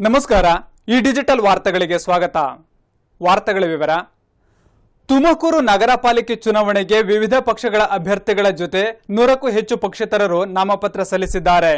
ನಮಸ್ಕಾರ ಈ ಡಿಜಿಟಲ್ ವಾರ್ತೆಗಳಿಗೆ ಸ್ವಾಗತ ವಾರ್ತೆಗಳ ವಿವರ ತುಮಕೂರು ನಗರ ಪಾಲಿಕೆ ಚುನಾವಣೆಗೆ ವಿವಿಧ ಪಕ್ಷಗಳ ಅಭ್ಯರ್ಥಿಗಳ ಜೊತೆ ನೂರಕ್ಕೂ ಹೆಚ್ಚು ಪಕ್ಷೇತರರು ನಾಮಪತ್ರ ಸಲ್ಲಿಸಿದ್ದಾರೆ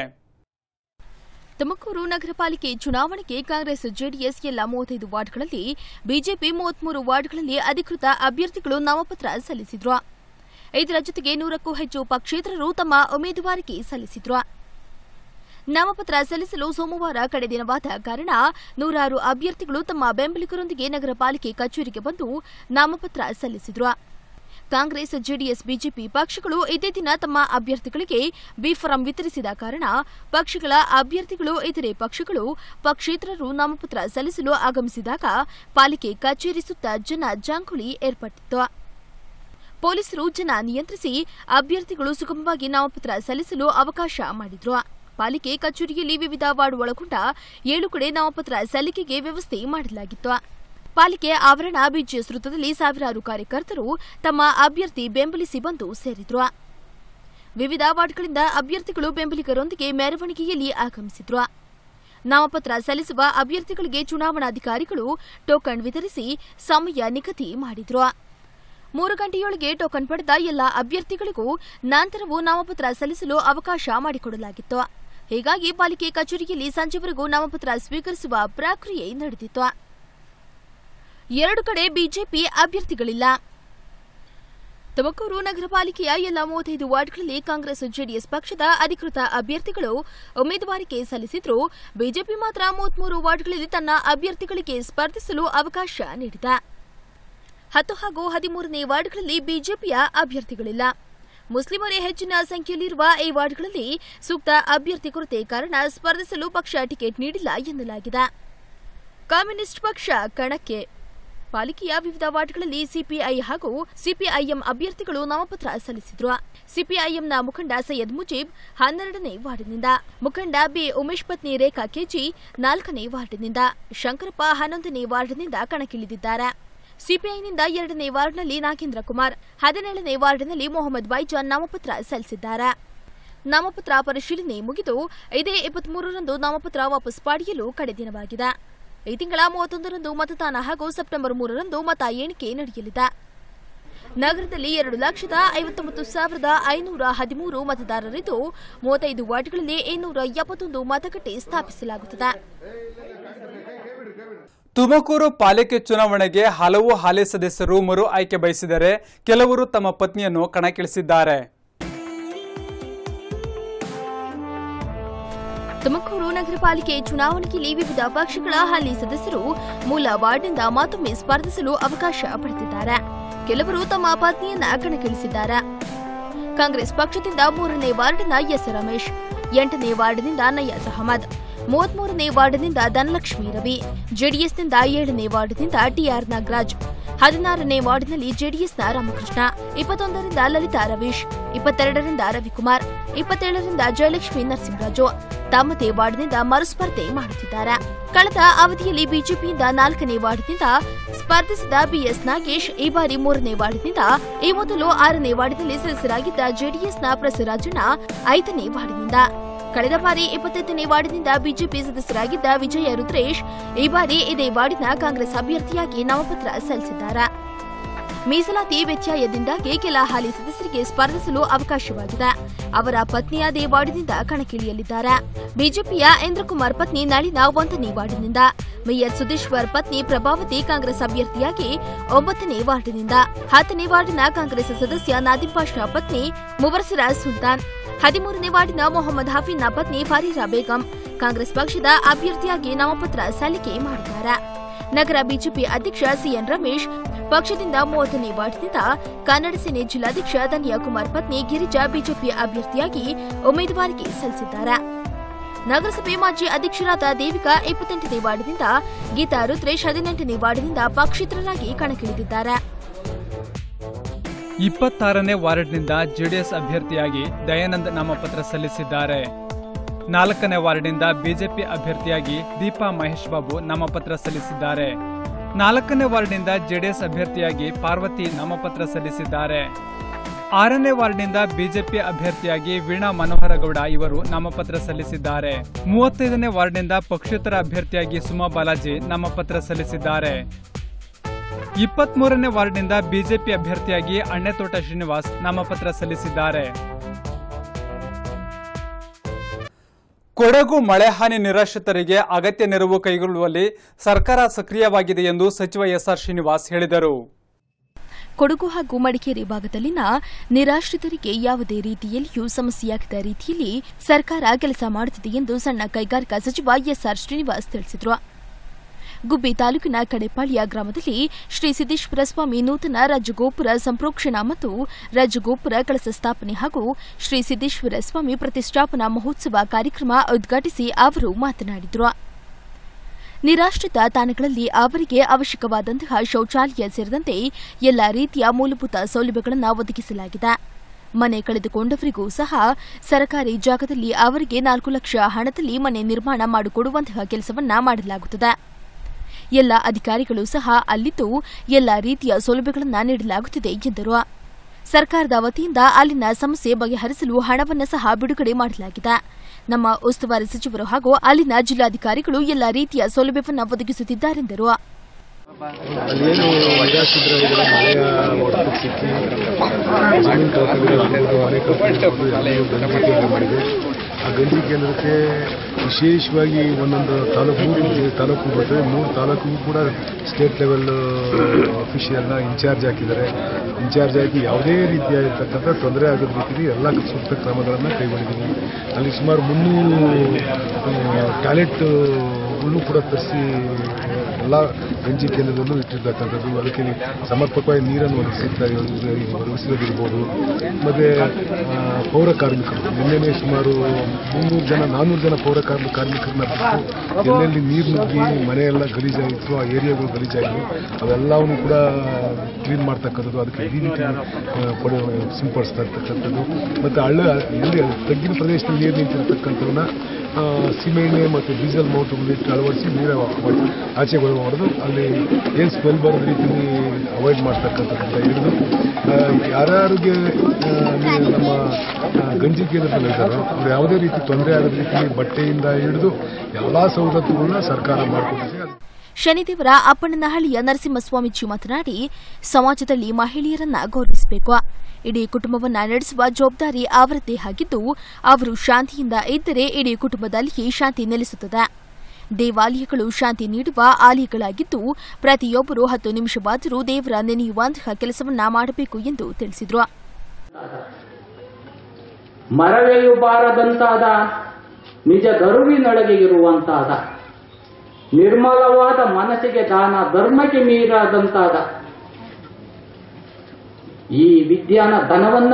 ತುಮಕೂರು ನಗರ ಪಾಲಿಕೆ ಚುನಾವಣೆಗೆ ಕಾಂಗ್ರೆಸ್ ಜೆಡಿಎಸ್ ಎಲ್ಲ ಮೂವತ್ತೈದು ವಾರ್ಡ್ಗಳಲ್ಲಿ ಬಿಜೆಪಿ ಮೂವತ್ಮೂರು ವಾರ್ಡ್ಗಳಲ್ಲಿ ಅಧಿಕೃತ ಅಭ್ಯರ್ಥಿಗಳು ನಾಮಪತ್ರ ಸಲ್ಲಿಸಿದ್ರು ಇದರ ಜೊತೆಗೆ ನೂರಕ್ಕೂ ಹೆಚ್ಚು ಪಕ್ಷೇತರರು ತಮ್ಮ ಉಮೇದುವಾರಿಕೆ ಸಲ್ಲಿಸಿದ್ರು ನಾಮಪತ್ರ ಸಲ್ಲಿಸಲು ಸೋಮವಾರ ಕಡೆ ದಿನವಾದ ಕಾರಣ ನೂರಾರು ಅಭ್ಯರ್ಥಿಗಳು ತಮ್ಮ ಬೆಂಬಲಿಗರೊಂದಿಗೆ ನಗರ ಪಾಲಿಕೆ ಕಚೇರಿಗೆ ಬಂದು ನಾಮಪತ್ರ ಸಲ್ಲಿಸಿದ್ರು ಕಾಂಗ್ರೆಸ್ ಜೆಡಿಎಸ್ ಬಿಜೆಪಿ ಪಕ್ಷಗಳು ಇದೇ ದಿನ ತಮ್ಮ ಅಭ್ಯರ್ಥಿಗಳಿಗೆ ಬಿ ಫಾರಂ ವಿತರಿಸಿದ ಕಾರಣ ಪಕ್ಷಗಳ ಅಭ್ಯರ್ಥಿಗಳು ಇತರೆ ಪಕ್ಷಗಳು ಪಕ್ಷೇತರರು ನಾಮಪತ್ರ ಸಲ್ಲಿಸಲು ಆಗಮಿಸಿದಾಗ ಪಾಲಿಕೆ ಕಚೇರಿ ಸುತ್ತ ಜನ ಜಾಂಗುಳಿ ಏರ್ಪಟ್ಟಿತ್ತು ಪೊಲೀಸರು ಜನ ನಿಯಂತ್ರಿಸಿ ಅಭ್ಯರ್ಥಿಗಳು ಸುಗಮವಾಗಿ ನಾಮಪತ್ರ ಸಲ್ಲಿಸಲು ಅವಕಾಶ ಮಾಡಿದ್ರು ಪಾಲಿಕೆ ಕಚೇರಿಯಲ್ಲಿ ವಿವಿಧ ವಾರ್ಡ್ ಒಳಗೊಂಡ ಏಳು ಕಡೆ ನಾಮಪತ್ರ ಸಲ್ಲಿಕೆಗೆ ವ್ಯವಸ್ಥೆ ಮಾಡಲಾಗಿತ್ತು ಪಾಲಿಕೆ ಆವರಣ ಬಿಜಿಎಸ್ ವೃತ್ತದಲ್ಲಿ ಸಾವಿರಾರು ಕಾರ್ಯಕರ್ತರು ತಮ್ಮ ಅಭ್ಯರ್ಥಿ ಬೆಂಬಲಿಸಿ ಬಂದು ಸೇರಿದ್ರು ವಿವಿಧ ವಾರ್ಡ್ಗಳಿಂದ ಅಭ್ಯರ್ಥಿಗಳು ಬೆಂಬಲಿಗರೊಂದಿಗೆ ಮೆರವಣಿಗೆಯಲ್ಲಿ ಆಗಮಿಸಿದ್ರು ನಾಮಪತ್ರ ಸಲ್ಲಿಸುವ ಅಭ್ಯರ್ಥಿಗಳಿಗೆ ಚುನಾವಣಾಧಿಕಾರಿಗಳು ಟೋಕನ್ ವಿತರಿಸಿ ಸಮಯ ನಿಗದಿ ಮಾಡಿದ್ರು ಮೂರು ಗಂಟೆಯೊಳಗೆ ಟೋಕನ್ ಪಡೆದ ಎಲ್ಲ ಅಭ್ಯರ್ಥಿಗಳಿಗೂ ನಂತರವೂ ನಾಮಪತ್ರ ಸಲ್ಲಿಸಲು ಅವಕಾಶ ಮಾಡಿಕೊಡಲಾಗಿತ್ತು ಹೀಗಾಗಿ ಪಾಲಿಕೆ ಕಚೇರಿಯಲ್ಲಿ ಸಂಜೆವರೆಗೂ ನಾಮಪತ್ರ ಸ್ವೀಕರಿಸುವ ಪ್ರಕ್ರಿಯೆ ನಡೆದಿತ್ತು ಎರಡು ಕಡೆ ಬಿಜೆಪಿ ಅಭ್ಯರ್ಥಿಗಳಿಲ್ಲ ತುಮಕೂರು ನಗರ ಪಾಲಿಕೆಯ ಎಲ್ಲ ಮೂವತ್ತೈದು ವಾರ್ಡ್ಗಳಲ್ಲಿ ಕಾಂಗ್ರೆಸ್ ಜೆಡಿಎಸ್ ಪಕ್ಷದ ಅಧಿಕೃತ ಅಭ್ಯರ್ಥಿಗಳು ಉಮೇದುವಾರಿಕೆ ಸಲ್ಲಿಸಿದ್ರು ಬಿಜೆಪಿ ಮಾತ್ರ ಮೂವತ್ಮೂರು ವಾರ್ಡ್ಗಳಲ್ಲಿ ತನ್ನ ಅಭ್ಯರ್ಥಿಗಳಿಗೆ ಸ್ಪರ್ಧಿಸಲು ಅವಕಾಶ ನೀಡಿದೆ ಹತ್ತು ಹಾಗೂ ಹದಿಮೂರನೇ ವಾರ್ಡ್ಗಳಲ್ಲಿ ಬಿಜೆಪಿಯ ಅಭ್ಯರ್ಥಿಗಳಿಲ್ಲ ಮುಸ್ಲಿಮರೇ ಹೆಚ್ಚಿನ ಸಂಖ್ಯೆಯಲ್ಲಿರುವ ಈ ವಾರ್ಡ್ಗಳಲ್ಲಿ ಸೂಕ್ತ ಅಭ್ಯರ್ಥಿ ಕೊರತೆ ಕಾರಣ ಸ್ಪರ್ಧಿಸಲು ಪಕ್ಷ ಟಿಕೆಟ್ ನೀಡಿಲ್ಲ ಎನ್ನಲಾಗಿದೆ ಕಮ್ಯುನಿಸ್ಟ್ ಪಕ್ಷ ಕಣಕ್ಕೆ ಪಾಲಿಕೆಯ ವಿವಿಧ ವಾರ್ಡ್ಗಳಲ್ಲಿ ಸಿಪಿಐ ಹಾಗೂ ಸಿಪಿಐಎಂ ಅಭ್ಯರ್ಥಿಗಳು ನಾಮಪತ್ರ ಸಲ್ಲಿಸಿದ್ರು ಸಿಪಿಐಎಂನ ಮುಖಂಡ ಸೈಯದ್ ಮುಜೀಬ್ ಹನ್ನೆರಡನೇ ವಾರ್ಡಿನಿಂದ ಮುಖಂಡ ಬಿ ಉಮೇಶ್ ಪತ್ನಿ ರೇಖಾ ಕೆಜಿ ನಾಲ್ಕನೇ ವಾರ್ಡಿನಿಂದ ಶಂಕರಪ್ಪ ಹನ್ನೊಂದನೇ ವಾರ್ಡ್ನಿಂದ ಕಣಕ್ಕಿಳಿದಿದ್ದಾರೆ ಸಿಪಿಐನಿಂದ ಎರಡನೇ ವಾರ್ಡ್ನಲ್ಲಿ ನಾಗೇಂದ್ರ ಕುಮಾರ್ ಹದಿನೇಳನೇ ವಾರ್ಡ್ನಲ್ಲಿ ಮೊಹಮ್ಮದ್ ಬೈಜಾನ್ ನಾಮಪತ್ರ ಸಲ್ಲಿಸಿದ್ದಾರೆ ನಾಮಪತ್ರ ಪರಿಶೀಲನೆ ಮುಗಿದು ಇದೇ ಇಪ್ಪತ್ಮೂರರಂದು ನಾಮಪತ್ರ ವಾಪಸ್ ಪಡೆಯಲು ಕಡೆ ದಿನವಾಗಿದೆ ಈ ತಿಂಗಳ ಮೂವತ್ತೊಂದರಂದು ಮತದಾನ ಹಾಗೂ ಸೆಪ್ಟೆಂಬರ್ ಮೂರರಂದು ಮತ ಎಣಿಕೆ ನಡೆಯಲಿದೆ ನಗರದಲ್ಲಿ ಎರಡು ಲಕ್ಷದ ಐವತ್ತೊಂಬತ್ತು ಸಾವಿರದ ಐನೂರ ಹದಿಮೂರು ಮತದಾರರಿದ್ದು ಮೂವತ್ತೈದು ವಾರ್ಡ್ಗಳಲ್ಲಿ ಇನ್ನೂರ ಎಪ್ಪತ್ತೊಂದು ಮತಗಟ್ಟೆ ಸ್ಥಾಪಿಸಲಾಗುತ್ತದೆ ತುಮಕೂರು ಪಾಲಿಕೆ ಚುನಾವಣೆಗೆ ಹಲವು ಹಾಲಿ ಸದಸ್ಯರು ಮರು ಆಯ್ಕೆ ಬಯಸಿದರೆ ಕೆಲವರು ತಮ್ಮ ಪತ್ನಿಯನ್ನು ಕಣಕ್ಕಿಳಿಸಿದ್ದಾರೆ ತುಮಕೂರು ನಗರ ಪಾಲಿಕೆ ಚುನಾವಣೆಯಲ್ಲಿ ವಿವಿಧ ಪಕ್ಷಗಳ ಹಾಲಿ ಸದಸ್ಯರು ಮೂಲ ವಾರ್ಡ್ನಿಂದ ಮತ್ತೊಮ್ಮೆ ಸ್ಪರ್ಧಿಸಲು ಅವಕಾಶ ಪಡೆದಿದ್ದಾರೆ ಕೆಲವರು ತಮ್ಮ ಪತ್ನಿಯನ್ನ ಕಣಕ್ಕಿಳಿಸಿದ್ದಾರೆ ಕಾಂಗ್ರೆಸ್ ಪಕ್ಷದಿಂದ ಮೂರನೇ ವಾರ್ಡ್ನ ಎಸ್ ರಮೇಶ್ ಎಂಟನೇ ವಾರ್ಡ್ನಿಂದ ನಯಾಜ್ ಅಹಮದ್ ಮೂವತ್ಮೂರನೇ ವಾರ್ಡ್ನಿಂದ ಧನಲಕ್ಷ್ಮಿ ರವಿ ಜೆಡಿಎಸ್ನಿಂದ ಏಳನೇ ವಾರ್ಡ್ನಿಂದ ಟಿಆರ್ ನಾಗರಾಜ್ ಹದಿನಾರನೇ ವಾರ್ಡ್ನಲ್ಲಿ ಜೆಡಿಎಸ್ನ ರಾಮಕೃಷ್ಣ ಇಪ್ಪತ್ತೊಂದರಿಂದ ಲಲಿತಾ ರವೀಶ್ ಇಪ್ಪತ್ತೆರಡರಿಂದ ರವಿಕುಮಾರ್ ಇಪ್ಪತ್ತೇಳರಿಂದ ಜಯಲಕ್ಷ್ಮಿ ನರಸಿಂಹರಾಜು ತಮ್ಮದೇ ವಾರ್ಡ್ನಿಂದ ಮರುಸ್ಪರ್ಧೆ ಮಾಡುತ್ತಿದ್ದಾರೆ ಕಳೆದ ಅವಧಿಯಲ್ಲಿ ಬಿಜೆಪಿಯಿಂದ ನಾಲ್ಕನೇ ವಾರ್ಡ್ನಿಂದ ಸ್ಪರ್ಧಿಸಿದ ಬಿಎಸ್ ನಾಗೇಶ್ ಈ ಬಾರಿ ಮೂರನೇ ವಾರ್ಡ್ನಿಂದ ಈ ಮೊದಲು ಆರನೇ ವಾರ್ಡ್ನಲ್ಲಿ ಸದಸ್ಯರಾಗಿದ್ದ ಜೆಡಿಎಸ್ನ ಪ್ರಸರಾಜಣ್ಣ ಐದನೇ ವಾರ್ಡ್ನಿಂದ ಕಳೆದ ಬಾರಿ ಇಪ್ಪತ್ತೈದನೇ ವಾರ್ಡಿನಿಂದ ಬಿಜೆಪಿ ಸದಸ್ಯರಾಗಿದ್ದ ವಿಜಯ ರುದ್ರೇಶ್ ಈ ಬಾರಿ ಇದೇ ವಾರ್ಡಿನ ಕಾಂಗ್ರೆಸ್ ಅಭ್ಯರ್ಥಿಯಾಗಿ ನಾಮಪತ್ರ ಸಲ್ಲಿಸಿದ್ದಾರೆ ಮೀಸಲಾತಿ ವ್ಯತ್ಯಯದಿಂದಾಗಿ ಕೆಲ ಹಾಲಿ ಸದಸ್ಯರಿಗೆ ಸ್ಪರ್ಧಿಸಲು ಅವಕಾಶವಾಗಿದೆ ಅವರ ಪತ್ನಿಯಾದೇ ವಾರ್ಡಿನಿಂದ ಕಣಕ್ಕಿಳಿಯಲಿದ್ದಾರೆ ಬಿಜೆಪಿಯ ಇಂದ್ರಕುಮಾರ್ ಪತ್ನಿ ನಳಿನ ಒಂದನೇ ವಾರ್ಡಿನಿಂದ ಮೇಯರ್ ಸುಧೀಶ್ವರ್ ಪತ್ನಿ ಪ್ರಭಾವತಿ ಕಾಂಗ್ರೆಸ್ ಅಭ್ಯರ್ಥಿಯಾಗಿ ಒಂಬತ್ತನೇ ವಾರ್ಡಿನಿಂದ ಹತ್ತನೇ ವಾರ್ಡಿನ ಕಾಂಗ್ರೆಸ್ ಸದಸ್ಯ ನಾದಿಂ ಪಾಷಾ ಪತ್ನಿ ಮುವರ್ಸಿರಾಜ್ ಸುಲ್ತಾನ್ ಹದಿಮೂರನೇ ವಾರ್ಡಿನ ಮೊಹಮ್ಮದ್ ಹಫೀನ್ನ ಪತ್ನಿ ಫರೀರಾ ಬೇಗಂ ಕಾಂಗ್ರೆಸ್ ಪಕ್ಷದ ಅಭ್ಯರ್ಥಿಯಾಗಿ ನಾಮಪತ್ರ ಸಲ್ಲಿಕೆ ಮಾಡಿದ್ದಾರೆ ನಗರ ಬಿಜೆಪಿ ಅಧ್ಯಕ್ಷ ಸಿಎನ್ ರಮೇಶ್ ಪಕ್ಷದಿಂದ ಮೂವತ್ತನೇ ವಾರ್ಡ್ನಿಂದ ಕನ್ನಡ ಸೇನೆ ಜಿಲ್ಲಾಧ್ಯಕ್ಷ ಧನಿಯಾ ಕುಮಾರ್ ಪತ್ನಿ ಗಿರಿಜಾ ಬಿಜೆಪಿ ಅಭ್ಯರ್ಥಿಯಾಗಿ ಉಮೇದುವಾರಿಕೆ ಸಲ್ಲಿಸಿದ್ದಾರೆ ನಗರಸಭೆ ಮಾಜಿ ಅಧ್ಯಕ್ಷರಾದ ದೇವಿಕಾ ಇಪ್ಪತ್ತೆಂಟನೇ ವಾರ್ಡ್ನಿಂದ ಗೀತಾ ರುದ್ರೇಶ್ ಹದಿನೆಂಟನೇ ವಾರ್ಡ್ನಿಂದ ಪಕ್ಷೇತರರಾಗಿ ಕಣಕ್ಕಿಳಿದಿದ್ದಾರೆ ಇಪ್ಪತ್ತಾರನೇ ವಾರ್ಡ್ನಿಂದ ಜೆಡಿಎಸ್ ಅಭ್ಯರ್ಥಿಯಾಗಿ ದಯಾನಂದ್ ನಾಮಪತ್ರ ಸಲ್ಲಿಸಿದ್ದಾರೆ ನಾಲ್ಕನೇ ವಾರ್ಡ್ನಿಂದ ಬಿಜೆಪಿ ಅಭ್ಯರ್ಥಿಯಾಗಿ ದೀಪಾ ಮಹೇಶ್ ಬಾಬು ನಾಮಪತ್ರ ಸಲ್ಲಿಸಿದ್ದಾರೆ ನಾಲ್ಕನೇ ವಾರ್ಡ್ನಿಂದ ಜೆಡಿಎಸ್ ಅಭ್ಯರ್ಥಿಯಾಗಿ ಪಾರ್ವತಿ ನಾಮಪತ್ರ ಸಲ್ಲಿಸಿದ್ದಾರೆ ಆರನೇ ವಾರ್ಡ್ನಿಂದ ಬಿಜೆಪಿ ಅಭ್ಯರ್ಥಿಯಾಗಿ ವೀಣಾ ಮನೋಹರ ಗೌಡ ಇವರು ನಾಮಪತ್ರ ಸಲ್ಲಿಸಿದ್ದಾರೆ ಮೂವತ್ತೈದನೇ ವಾರ್ಡ್ನಿಂದ ಪಕ್ಷೇತರ ಅಭ್ಯರ್ಥಿಯಾಗಿ ಸುಮಾ ಬಾಲಾಜಿ ನಾಮಪತ್ರ ಸಲ್ಲಿಸಿದ್ದಾರೆ ಇಪ್ಪತ್ಮೂರನೇ ವಾರ್ಡ್ನಿಂದ ಬಿಜೆಪಿ ಅಭ್ಯರ್ಥಿಯಾಗಿ ಅಣ್ಣೆತೋಟ ಶ್ರೀನಿವಾಸ್ ನಾಮಪತ್ರ ಸಲ್ಲಿಸಿದ್ದಾರೆ ಕೊಡಗು ಮಳೆ ಹಾನಿ ನಿರಾಶ್ರಿತರಿಗೆ ಅಗತ್ಯ ನೆರವು ಕೈಗೊಳ್ಳುವಲ್ಲಿ ಸರ್ಕಾರ ಸಕ್ರಿಯವಾಗಿದೆ ಎಂದು ಸಚಿವ ಎಸ್ಆರ್ ಶ್ರೀನಿವಾಸ್ ಹೇಳಿದರು ಕೊಡಗು ಹಾಗೂ ಮಡಿಕೇರಿ ಭಾಗದಲ್ಲಿನ ನಿರಾಶ್ರಿತರಿಗೆ ಯಾವುದೇ ರೀತಿಯಲ್ಲಿಯೂ ಸಮಸ್ಯೆಯಾಗದ ರೀತಿಯಲ್ಲಿ ಸರ್ಕಾರ ಕೆಲಸ ಮಾಡುತ್ತಿದೆ ಎಂದು ಸಣ್ಣ ಕೈಗಾರಿಕಾ ಸಚಿವ ಎಸ್ಆರ್ ಶ್ರೀನಿವಾಸ್ ತಿಳಿಸಿದರು ಗುಬ್ಬಿ ತಾಲೂಕಿನ ಕಡೆಪಾಳ್ಯ ಗ್ರಾಮದಲ್ಲಿ ಶ್ರೀ ಸಿದ್ದೇಶ್ವರ ಸ್ವಾಮಿ ನೂತನ ರಾಜಗೋಪುರ ಸಂಪ್ರೋಕ್ಷಣಾ ಮತ್ತು ರಾಜಗೋಪುರ ಕಳಸ ಸ್ಥಾಪನೆ ಹಾಗೂ ಶ್ರೀ ಸಿದ್ದೇಶ್ವರ ಸ್ವಾಮಿ ಪ್ರತಿಷ್ಠಾಪನಾ ಮಹೋತ್ಸವ ಕಾರ್ಯಕ್ರಮ ಉದ್ಘಾಟಿಸಿ ಅವರು ಮಾತನಾಡಿದರು ನಿರಾಶ್ರಿತ ತಾಣಗಳಲ್ಲಿ ಅವರಿಗೆ ಅವಶ್ಯಕವಾದಂತಹ ಶೌಚಾಲಯ ಸೇರಿದಂತೆ ಎಲ್ಲ ರೀತಿಯ ಮೂಲಭೂತ ಸೌಲಭ್ಯಗಳನ್ನು ಒದಗಿಸಲಾಗಿದೆ ಮನೆ ಕಳೆದುಕೊಂಡವರಿಗೂ ಸಹ ಸರ್ಕಾರಿ ಜಾಗದಲ್ಲಿ ಅವರಿಗೆ ನಾಲ್ಕು ಲಕ್ಷ ಹಣದಲ್ಲಿ ಮನೆ ನಿರ್ಮಾಣ ಮಾಡಿಕೊಡುವಂತಹ ಕೆಲಸವನ್ನ ಮಾಡಲಾಗುತ್ತದೆ ಎಲ್ಲ ಅಧಿಕಾರಿಗಳು ಸಹ ಅಲ್ಲಿದ್ದು ಎಲ್ಲ ರೀತಿಯ ಸೌಲಭ್ಯಗಳನ್ನು ನೀಡಲಾಗುತ್ತಿದೆ ಎಂದರು ಸರ್ಕಾರದ ವತಿಯಿಂದ ಅಲ್ಲಿನ ಸಮಸ್ಯೆ ಬಗೆಹರಿಸಲು ಹಣವನ್ನು ಸಹ ಬಿಡುಗಡೆ ಮಾಡಲಾಗಿದೆ ನಮ್ಮ ಉಸ್ತುವಾರಿ ಸಚಿವರು ಹಾಗೂ ಅಲ್ಲಿನ ಜಿಲ್ಲಾಧಿಕಾರಿಗಳು ಎಲ್ಲ ರೀತಿಯ ಸೌಲಭ್ಯವನ್ನು ಒದಗಿಸುತ್ತಿದ್ದಾರೆಂದರು ಅಲ್ಲೇನು ನಿರಾಶ್ರಿತರ ಇದ್ದಾರೆ ಮಳೆಯ ಒಟ್ಟು ಸಿಕ್ಕಿ ಜಮೀನು ಕಳ್ಕೊಂಡಿರೋದು ಮನೆ ಕಳ್ಕೊಂಡಿರೋದು ಎಲ್ಲವೂ ಗಂಜಿ ಕೇಂದ್ರ ಮಾಡಿದೆ ಆ ಗಂಜಿ ಕೇಂದ್ರಕ್ಕೆ ವಿಶೇಷವಾಗಿ ಒಂದೊಂದು ತಾಲೂಕು ಮೂರು ತಾಲೂಕು ಬರ್ತದೆ ಮೂರು ತಾಲೂಕಿಗೂ ಕೂಡ ಸ್ಟೇಟ್ ಲೆವೆಲ್ ಅಫಿಷಿಯಲ್ನ ಇನ್ಚಾರ್ಜ್ ಹಾಕಿದ್ದಾರೆ ಇನ್ಚಾರ್ಜ್ ಹಾಕಿ ಯಾವುದೇ ರೀತಿಯಾಗಿರ್ತಕ್ಕಂಥ ತೊಂದರೆ ಆಗದ ರೀತಿಯಲ್ಲಿ ಎಲ್ಲ ಸೂಕ್ತ ಕ್ರಮಗಳನ್ನು ಕೈಗೊಂಡಿದ್ದೀವಿ ಅಲ್ಲಿ ಸುಮಾರು ಮುನ್ನೂರು ಟಾಯ್ಲೆಟ್ ಹುಲ್ಲು ಕೂಡ ತರಿಸಿ ಎಲ್ಲ ಗಂಜಿ ಕೇಂದ್ರದಲ್ಲೂ ಇಟ್ಟಿರ್ತಕ್ಕಂಥದ್ದು ಅದಕ್ಕೆ ಸಮರ್ಪಕವಾಗಿ ನೀರನ್ನು ಒದಗಿಸಿರ್ತಾ ಒದಗಿಸಿರೋದಿರ್ಬೋದು ಮತ್ತು ಪೌರ ಕಾರ್ಮಿಕರು ನಿನ್ನೆನೇ ಸುಮಾರು ಮುನ್ನೂರು ಜನ ನಾನ್ನೂರು ಜನ ಪೌರ ಕಾರ್ಮಿ ಕಾರ್ಮಿಕರನ್ನ ಬಿಟ್ಟು ಎಲ್ಲೆಲ್ಲಿ ನೀರು ನುಗ್ಗಿ ಮನೆಯೆಲ್ಲ ಗಲೀಜಾಗಿತ್ತು ಆ ಏರಿಯಾಗಳು ಗಲೀಜಾಗಿವೆ ಅವೆಲ್ಲವನ್ನು ಕೂಡ ಕ್ಲೀನ್ ಮಾಡ್ತಕ್ಕಂಥದ್ದು ಅದಕ್ಕೆ ಡಿ ಡಿ ಪಡೆ ಸಿಂಪಡಿಸ್ತಾ ಇರ್ತಕ್ಕಂಥದ್ದು ಮತ್ತು ಹಳ್ಳ ಎಲ್ಲಿ ತಗ್ಗಿನ ಪ್ರದೇಶದಲ್ಲಿ ನೀರು ನಿಂತಿರ್ತಕ್ಕಂಥವನ್ನ ಆ, ಸೀಮೆಎಣ್ಣೆ ಮತ್ತು ಡೀಸೆಲ್ ಮೋಟರ್ಗಳಿಟ್ಟು ಅಳವಡಿಸಿ ನೀರು ಮಾಡಿ ಆಚೆಗಳು ಹೊಡೆದು ಅಲ್ಲಿ ಏನು ಸ್ಮೆಲ್ ಬರೋದ ರೀತಿಯಲ್ಲಿ ಅವಾಯ್ಡ್ ಮಾಡ್ತಕ್ಕಂಥದ್ದಿಂದ ಹಿಡಿದು ಆ, ಯಾರ್ಯಾರಿಗೆ ಆ, ನೀವು ನಮ್ಮ ಆ, ಗಂಜಿ ಕೇಂದ್ರದಲ್ಲಿ ಇದ್ದಾರೋ ಅವ್ರು ಯಾವುದೇ ರೀತಿ ತೊಂದರೆ ಆಗದ ರೀತಿಯಲ್ಲಿ ಬಟ್ಟೆಯಿಂದ ಹಿಡಿದು ಎಲ್ಲ ಸವಲತ್ತುಗಳನ್ನ ಸರ್ಕಾರ ಮಾಡಿಕೊಟ್ಟಿದೆ ಅದು ಶನಿದೇವರ ಅಪ್ಪಣ್ಣನಹಳ್ಳಿಯ ನರಸಿಂಹಸ್ವಾಮೀಜಿ ಮಾತನಾಡಿ ಸಮಾಜದಲ್ಲಿ ಮಹಿಳೆಯರನ್ನ ಗೌರವಿಸಬೇಕು ಇಡೀ ಕುಟುಂಬವನ್ನ ನಡೆಸುವ ಜವಾಬ್ದಾರಿ ಅವರದ್ದೇ ಆಗಿದ್ದು ಅವರು ಶಾಂತಿಯಿಂದ ಇದ್ದರೆ ಇಡೀ ಕುಟುಂಬದಲ್ಲಿಯೇ ಶಾಂತಿ ನೆಲೆಸುತ್ತದೆ ದೇವಾಲಯಗಳು ಶಾಂತಿ ನೀಡುವ ಆಲಯಗಳಾಗಿದ್ದು ಪ್ರತಿಯೊಬ್ಬರು ಹತ್ತು ನಿಮಿಷವಾದರೂ ದೇವರ ನೆನೆಯುವಂತಹ ಕೆಲಸವನ್ನ ಮಾಡಬೇಕು ಎಂದು ತಿಳಿಸಿದರು ಮರವೆಯುಬಾರದಂತಾದ ನಿಜ ಗರುವಿನೊಳಗೆ ಇರುವಂತಾದ ನಿರ್ಮಲವಾದ ಮನಸ್ಸಿಗೆ ದಾನ ಧರ್ಮಕ್ಕೆ ಮೀರಾದಂತಾದ ಈ ವಿದ್ಯಾನ ಧನವನ್ನ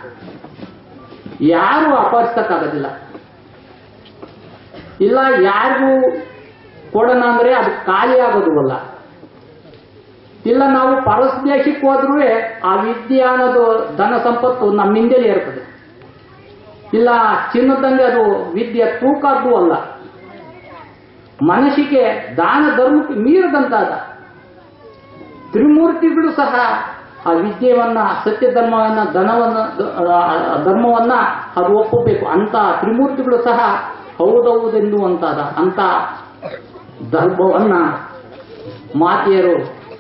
ಯಾರು ಅಪಹರಿಸಕ್ಕಾಗೋದಿಲ್ಲ ಇಲ್ಲ ಯಾರಿಗೂ ಕೊಡೋಣ ಅಂದ್ರೆ ಅದು ಖಾಲಿ ಆಗೋದು ಅಲ್ಲ ಇಲ್ಲ ನಾವು ಪರಸ್ದೇಶಕ್ಕೆ ಹೋದ್ರೂ ಆ ವಿದ್ಯೆ ಅನ್ನೋದು ಧನ ಸಂಪತ್ತು ನಮ್ಮ ಹಿಂದೆಲೇ ಇರ್ತದೆ ಇಲ್ಲ ಚಿನ್ನದಂಗೆ ಅದು ವಿದ್ಯೆ ತೂಕದ್ದು ಅಲ್ಲ ಮನಸ್ಸಿಗೆ ದಾನ ಧರ್ಮಕ್ಕೆ ಮೀರದಂತಾದ ತ್ರಿಮೂರ್ತಿಗಳು ಸಹ ಆ ವಿದ್ಯೆಯನ್ನ ಸತ್ಯ ಧರ್ಮವನ್ನ ಧನವನ್ನ ಆ ಧರ್ಮವನ್ನ ಅದು ಒಪ್ಪಬೇಕು ಅಂತ ತ್ರಿಮೂರ್ತಿಗಳು ಸಹ ಹೌದೌದೆನ್ನುವಂತಾದ ಅಂತ ಧರ್ಮವನ್ನ ಮಾತೆಯರು